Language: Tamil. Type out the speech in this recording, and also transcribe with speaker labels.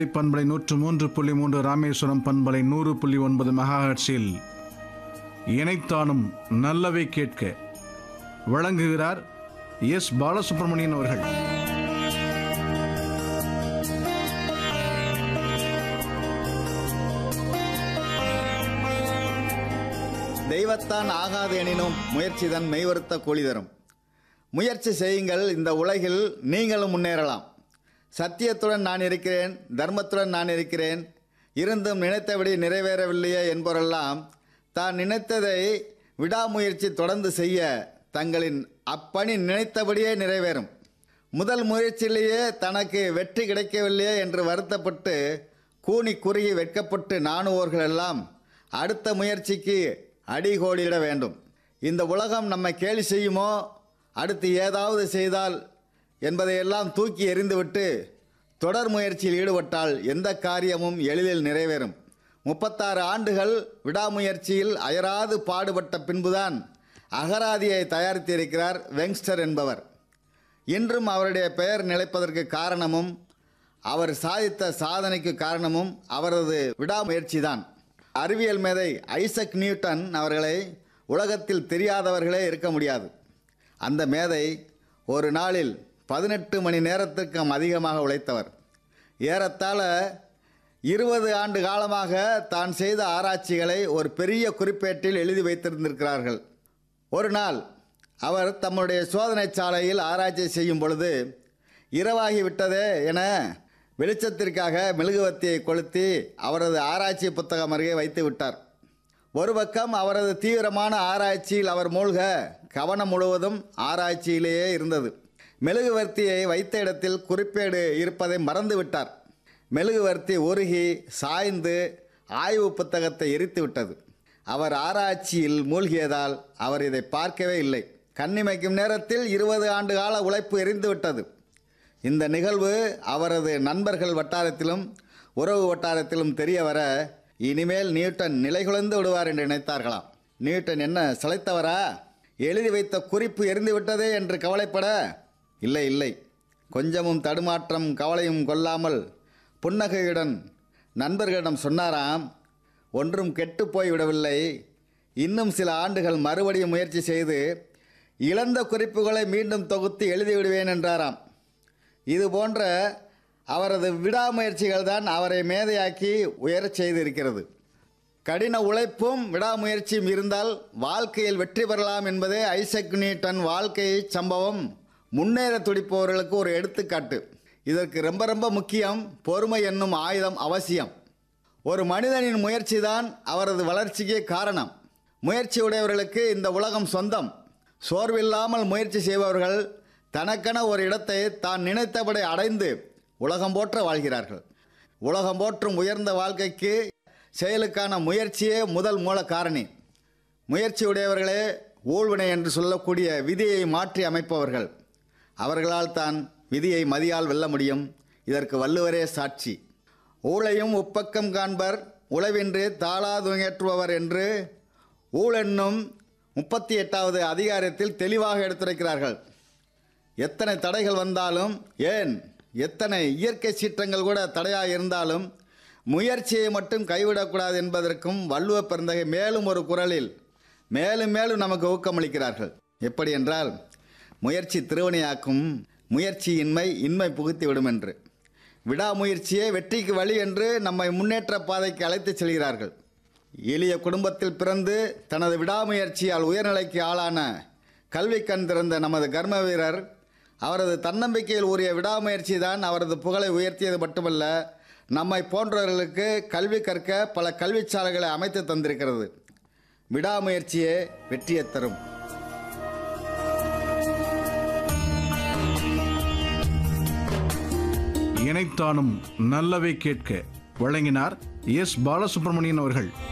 Speaker 1: பண்பலை நூற்று மூன்று புள்ளி மூன்று ராமேஸ்வரம் பண்பலை நூறு புள்ளி ஒன்பது மெகாஹெட்ஸில் இணைத்தானும் நல்லவை கேட்க வழங்குகிறார் எஸ் பாலசுப்ரமணியன் அவர்கள்
Speaker 2: தெய்வத்தான் ஆகாது எனினும் முயற்சிதான் மெய்வருத்த கூலி தரும் முயற்சி செய்யுங்கள் இந்த உலகில் நீங்களும் முன்னேறலாம் சத்தியத்துடன் நான் இருக்கிறேன் தர்மத்துடன் நான் இருக்கிறேன் இருந்தும் நினைத்தபடி நிறைவேறவில்லையே என்பவரெல்லாம் தான் நினைத்ததை விடாமுயற்சி தொடர்ந்து செய்ய தங்களின் அப்பணி நினைத்தபடியே நிறைவேறும் முதல் முயற்சியிலேயே தனக்கு வெற்றி கிடைக்கவில்லையே என்று வருத்தப்பட்டு கூனி குறுகி வெட்கப்பட்டு நாணுவோர்கள் எல்லாம் அடுத்த முயற்சிக்கு அடிகோலிட வேண்டும் இந்த உலகம் நம்மை கேலி செய்யுமோ அடுத்து ஏதாவது செய்தால் என்பதையெல்லாம் தூக்கி எறிந்துவிட்டு தொடர் முயற்சியில் ஈடுபட்டால் எந்த காரியமும் எளிதில் நிறைவேறும் முப்பத்தாறு ஆண்டுகள் விடாமுயற்சியில் அயராது பாடுபட்ட பின்புதான் அகராதியை தயாரித்திருக்கிறார் வெங்ஸ்டர் என்பவர் இன்றும் அவருடைய பெயர் நிலைப்பதற்கு காரணமும் அவர் சாதித்த சாதனைக்கு காரணமும் அவரது விடாமுயற்சிதான் அறிவியல் மேதை ஐசக் நியூட்டன் அவர்களை உலகத்தில் தெரியாதவர்களே இருக்க முடியாது அந்த மேதை ஒரு நாளில் பதினெட்டு மணி நேரத்திற்கும் அதிகமாக உழைத்தவர் ஏறத்தாழ இருபது ஆண்டு காலமாக தான் செய்த ஆராய்ச்சிகளை ஒரு பெரிய குறிப்பேட்டில் எழுதி வைத்திருந்திருக்கிறார்கள் ஒரு நாள் அவர் தம்முடைய சோதனை சாலையில் ஆராய்ச்சி செய்யும் பொழுது இரவாகி விட்டதே என வெளிச்சத்திற்காக மெழுகுவர்த்தியை கொளுத்தி அவரது ஆராய்ச்சி புத்தகம் அருகே வைத்து விட்டார் ஒரு பக்கம் அவரது தீவிரமான ஆராய்ச்சியில் அவர் மூழ்க கவனம் முழுவதும் ஆராய்ச்சியிலேயே இருந்தது மெழுகுவர்த்தியை வைத்த இடத்தில் குறிப்பேடு இருப்பதை மறந்து விட்டார் மெழுகுவர்த்தி உருகி சாய்ந்து ஆய்வு புத்தகத்தை எரித்து விட்டது அவர் ஆராய்ச்சியில் மூழ்கியதால் அவர் இதை பார்க்கவே இல்லை கண்ணிமைக்கும் நேரத்தில் இருபது ஆண்டு கால உழைப்பு எரிந்து விட்டது இந்த நிகழ்வு அவரது நண்பர்கள் வட்டாரத்திலும் உறவு வட்டாரத்திலும் தெரிய வர இனிமேல் நியூட்டன் நிலைகுலைந்து விடுவார் என்று நினைத்தார்களாம் நியூட்டன் என்ன சளைத்தவரா எழுதி வைத்த குறிப்பு எரிந்து விட்டதே என்று கவலைப்பட இல்லை இல்லை கொஞ்சமும் தடுமாற்றம் கவலையும் கொள்ளாமல் புன்னகையுடன் நண்பர்களிடம் சொன்னாராம் ஒன்றும் கெட்டுப் போய் விடவில்லை இன்னும் சில ஆண்டுகள் மறுபடியும் முயற்சி செய்து இழந்த குறிப்புகளை மீண்டும் தொகுத்து எழுதிவிடுவேன் என்றாராம் இது போன்ற அவரது விடாமுயற்சிகள் தான் அவரை மேதையாக்கி உயரச் செய்திருக்கிறது கடின உழைப்பும் விடாமுயற்சியும் இருந்தால் வாழ்க்கையில் வெற்றி பெறலாம் என்பதே ஐசக் நியூட்டன் வாழ்க்கை சம்பவம் முன்னேற துடிப்பவர்களுக்கு ஒரு எடுத்துக்காட்டு இதற்கு ரொம்ப ரொம்ப முக்கியம் பொறுமை என்னும் ஆயுதம் அவசியம் ஒரு மனிதனின் முயற்சி தான் அவரது வளர்ச்சிக்கு காரணம் முயற்சி உடையவர்களுக்கு இந்த உலகம் சொந்தம் சோர்வில்லாமல் முயற்சி செய்பவர்கள் தனக்கென ஒரு இடத்தை தான் நினைத்தபடி அடைந்து உலகம் போற்ற வாழ்கிறார்கள் உலகம் போற்றும் உயர்ந்த வாழ்க்கைக்கு செயலுக்கான முயற்சியே முதல் மூல காரணி முயற்சி உடையவர்களே ஊழ்வினை என்று சொல்லக்கூடிய விதியை மாற்றி அமைப்பவர்கள் அவர்களால் தான் விதியை மதியால் வெல்ல முடியும் இதற்கு வள்ளுவரே சாட்சி ஊழையும் உப்பக்கம் காண்பர் உழவின்றி தாளாதுயற்றுபவர் என்று ஊழென்னும் முப்பத்தி எட்டாவது அதிகாரத்தில் தெளிவாக எடுத்துரைக்கிறார்கள் எத்தனை தடைகள் வந்தாலும் ஏன் எத்தனை இயற்கை சீற்றங்கள் கூட தடையாக இருந்தாலும் முயற்சியை மட்டும் கைவிடக்கூடாது என்பதற்கும் வள்ளுவ பிறந்தகை மேலும் ஒரு குரலில் மேலும் மேலும் நமக்கு ஊக்கமளிக்கிறார்கள் எப்படி என்றால் முயற்சி திருவணியாக்கும் முயற்சியின்மை இன்மை புகுத்திவிடும் என்று விடாமுயற்சியே வெற்றிக்கு வழி என்று நம்மை முன்னேற்ற பாதைக்கு அழைத்துச் செல்கிறார்கள் எளிய குடும்பத்தில் பிறந்து தனது விடாமுயற்சியால் உயர்நிலைக்கு ஆளான கல்வி கண் திறந்த நமது கர்ம வீரர் அவரது தன்னம்பிக்கையில் உரிய விடாமுயற்சி தான் அவரது புகழை உயர்த்தியது மட்டுமல்ல நம்மை போன்றவர்களுக்கு கல்வி கற்க பல கல்விச்சாலைகளை அமைத்து தந்திருக்கிறது விடாமுயற்சியே வெற்றியை தரும்
Speaker 1: இணைத்தானும் நல்லவை கேட்க வழங்கினார் எஸ் பாலசுப்ரமணியன் அவர்கள்